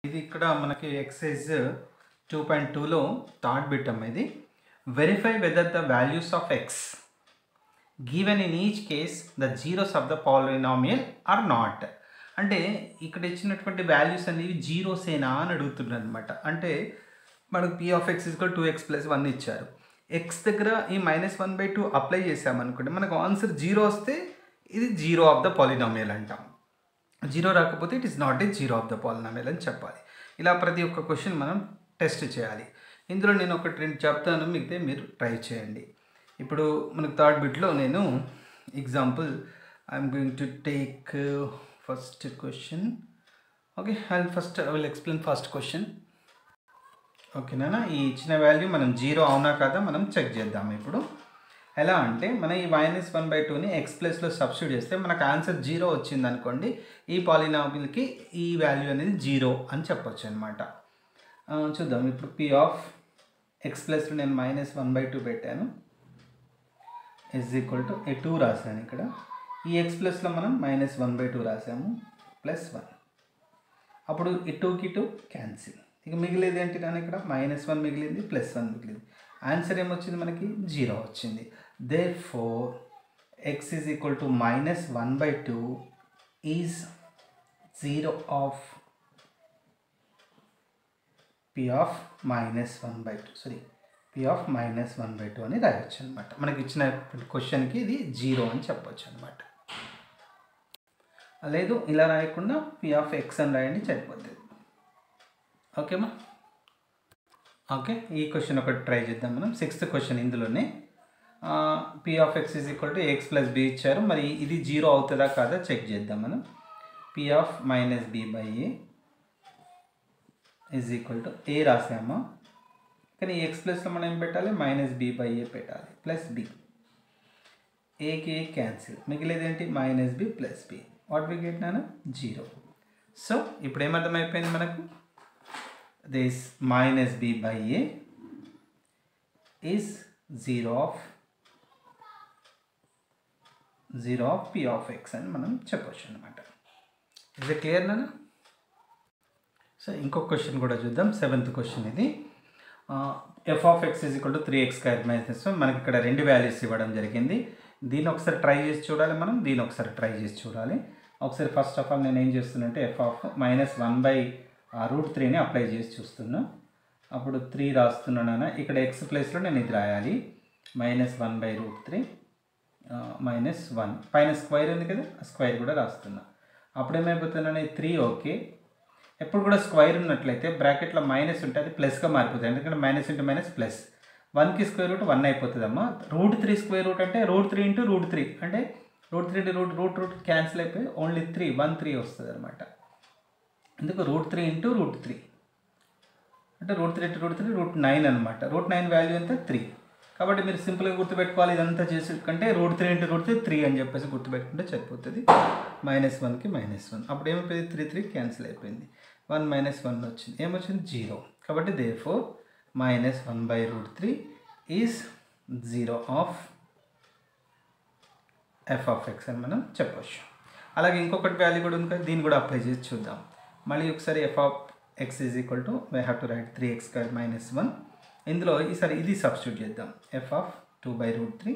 ఇది ఇక్కడ మనకి ఎక్సైజ్ టూ పాయింట్ టూలో థర్డ్ బిట్ అమ్మ ఇది verify whether the values of x given in each case the zeros of the polynomial are not అంటే ఇక్కడ ఇచ్చినటువంటి వాల్యూస్ అనేవి జీరోసేనా అని అడుగుతున్నారు అనమాట అంటే మనకు P of x is equal two x plus one ఇచ్చారు ఎక్స్ దగ్గర ఈ minus one by two apply చేసామనుకోండి మనకు ఆన్సర్ జీరో వస్తే ఇది జీరో ఆఫ్ ద పాలినామియల్ అంటాం జీరో రాకపోతే it is not a zero of the polynomial అని చెప్పాలి ఇలా ప్రతి ఒక్క క్వశ్చన్ మనం టెస్ట్ చేయాలి ఇందులో నేను ఒకటి రెండు చెప్తాను మిగితే మీరు ట్రై చేయండి ఇప్పుడు మనకు థర్డ్ బిట్లో నేను example I'm going to take first question okay I first I will explain first question ఓకేనా ఈ ఇచ్చిన వాల్యూ మనం జీరో అవునా కదా మనం చెక్ చేద్దాం ఇప్పుడు ఎలా అంటే మన ఈ మైనస్ వన్ బై టూని ఎక్స్ ప్లస్లో సబ్స్టిట్యూట్ చేస్తే మనకు ఆన్సర్ జీరో వచ్చింది అనుకోండి ఈ పాలినామిల్కి ఈ వాల్యూ అనేది జీరో అని చెప్పొచ్చు అనమాట చూద్దాం ఇప్పుడు పి ఆఫ్ ఎక్స్ ప్లస్లో నేను మైనస్ వన్ బై టూ పెట్టాను is equal to a two రాశాను ఇక్కడ ఈ ఎక్స్ ప్లస్లో మనం మైనస్ వన్ బై టూ రాసాము ప్లస్ వన్ అప్పుడు ఈ టూకి టూ క్యాన్సిల్ ఇక మిగిలేది ఏంటి నాన్న ఇక్కడ మైనస్ వన్ మిగిలింది ప్లస్ వన్ మిగిలింది ఆన్సర్ ఏమొచ్చింది మనకి జీరో వచ్చింది therefore x is equal to minus one by two is zero of P of minus one by two sorry P of minus one by two అని రాయొచ్చు అనమాట మనకి ఇచ్చిన క్వశ్చన్కి ఇది జీరో అని చెప్పొచ్చు అనమాట లేదు ఇలా రాయకుండా పి ఆఫ్ ఎక్స్ అని రాయండి సరిపోతుంది ఓకేమా ఓకే ఈ క్వశ్చన్ ఒకటి ట్రై చేద్దాం మనం సిక్స్త్ క్వశ్చన్ ఇందులోనే p of x is equal to x plus b ఇచ్చారు మరి ఇది జీరో అవుతుందా కాదా చెక్ చేద్దాం మనం p of minus b by a is equal to a రాసామా కానీ ఎక్స్ ప్లస్లో మనం ఏం పెట్టాలి మైనస్ బి బై ఏ పెట్టాలి ప్లస్ బి ఏకి ఏ క్యాన్సిల్ మిగిలేది ఏంటి minus b plus b what we get నాన్న జీరో సో ఇప్పుడు ఏమర్థమైపోయింది మనకు this minus b by a is 0 of 0 of p of x అని మనం చెప్పొచ్చు అనమాట ఇస్ ఇట్ క్లియర్ నాన్న సో ఇంకొక క్వశ్చన్ కూడా చూద్దాం సెవెంత్ క్వశ్చన్ ఇది f of x is equal to three x square minus మనకి ఇక్కడ రెండు వాల్యూస్ ఇవ్వడం జరిగింది దీన్ని ఒకసారి ట్రై చేసి చూడాలి మనం దీన్ని ఒకసారి ట్రై చేసి చూడాలి ఒకసారి ఫస్ట్ ఆఫ్ ఆల్ నేను ఏం చేస్తున్నంటే f of minus one by root త్రీని అప్లై చేసి చూస్తున్నా అప్పుడు త్రీ రాస్తున్నాను ఇక్కడ ఎక్స్ ప్లేస్లో నేను ఇది రాయాలి minus one by root three minus one పైన స్క్వైర్ ఉంది కదా ఆ స్క్వైర్ కూడా రాస్తున్నా అప్పుడు ఏమైపోతున్నాను త్రీ ఓకే ఎప్పుడు కూడా స్క్వైర్ ఉన్నట్లయితే బ్రాకెట్లో మైనస్ ఉంటే అది ప్లస్గా మారిపోతుంది ఎందుకంటే మైనస్ ఇంటూ మైనస్ ప్లస్ వన్కి స్క్వేర్ రూట్ వన్ అయిపోతుందమ్మా రూట్ త్రీ స్క్వేర్ రూట్ అంటే root three into root three అంటే root three into root root root cancel అయిపోయి ఓన్లీ త్రీ వన్ త్రీ వస్తుంది అనమాట ఎందుకు root three into root three అంటే root three into root three root nine అనమాట root nine value ఎంత three కాబట్టి మీరు సింపుల్గా గుర్తుపెట్టుకోవాలి ఇదంతా చేసి కంటే root three into root three three అని చెప్పేసి గుర్తుపెట్టుకుంటే సరిపోతుంది మైనస్ వన్కి మైనస్ వన్ అప్పుడు ఏమైపోయింది త్రీ త్రీ క్యాన్సిల్ అయిపోయింది వన్ మైనస్ వన్ వచ్చింది ఏమొచ్చింది జీరో కాబట్టి they four minus one by root three is zero of f of x అని మనం చెప్పవచ్చు అలాగే ఇంకొకటి వాల్యూ కూడా ఉంది కదా దీన్ని కూడా అప్లై చేసి చూద్దాం మళ్ళీ ఒకసారి f of x is equal to y have to write three x square minus one ఇందులో ఈసారి ఇది సబ్స్టిట్యూట్ చేద్దాం f of two by root three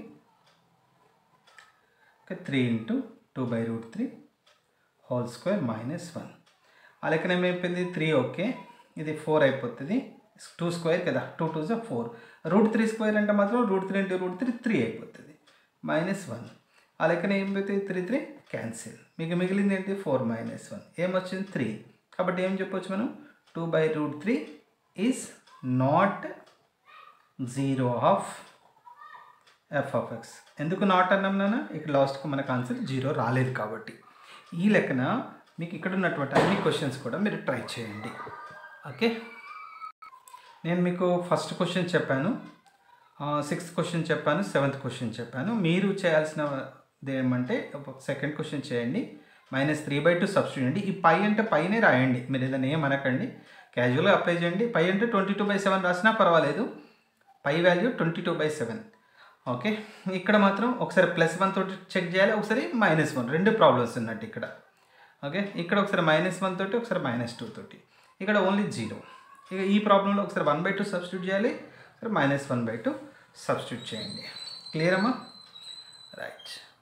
okay three into two by root three whole square minus one ఆ లెక్కన ఏమైపోయింది three okay ఇది four అయిపోతుంది two square కదా టూ టూ జా ఫోర్ రూట్ త్రీ స్క్వేర్ అంటే మాత్రం root three into root three three అయిపోతుంది మైనస్ వన్ ఆ లెక్కన ఏమైపోతుంది త్రీ త్రీ క్యాన్సిల్ మీకు మిగిలింది ఏంటి ఫోర్ మైనస్ వన్ ఏమొచ్చింది త్రీ కాబట్టి ఏం చెప్పొచ్చు మనం two by root three is not zero of f of x ఎందుకు నాట్ అన్నాం నాన్న ఇక్కడ లాస్ట్కి మనకు ఆన్సర్ జీరో రాలేదు కాబట్టి ఈ లెక్కన మీకు ఇక్కడ ఉన్నటువంటి అన్ని క్వశ్చన్స్ కూడా మీరు ట్రై చేయండి ఓకే నేను మీకు ఫస్ట్ క్వశ్చన్ చెప్పాను సిక్స్త్ క్వశ్చన్ చెప్పాను సెవెంత్ క్వశ్చన్ చెప్పాను మీరు చేయాల్సినది ఏమంటే సెకండ్ క్వశ్చన్ చేయండి minus three by two substitute అండి ఈ పై అంటే పైనే రాయండి మీరు ఏదైనా ఏమనకండి క్యాజువల్గా అప్లై చేయండి పై అంటే ట్వంటీ టూ బై సెవెన్ రాసినా పర్వాలేదు pi value twenty two by seven okay ఇక్కడ మాత్రం ఒకసారి ప్లస్ వన్ తోటి చెక్ చేయాలి ఒకసారి మైనస్ వన్ రెండు ప్రాబ్లమ్స్ ఉన్నట్టు ఇక్కడ ఓకే ఇక్కడ ఒకసారి మైనస్ వన్ తోటి ఒకసారి మైనస్ టూ తోటి ఇక్కడ ఓన్లీ జీరో ఇక ఈ ప్రాబ్లంలో ఒకసారి వన్ బై టూ సబ్స్టిట్యూట్ చేయాలి minus one by two substitute చేయండి క్లియర్ అమ్మా రైట్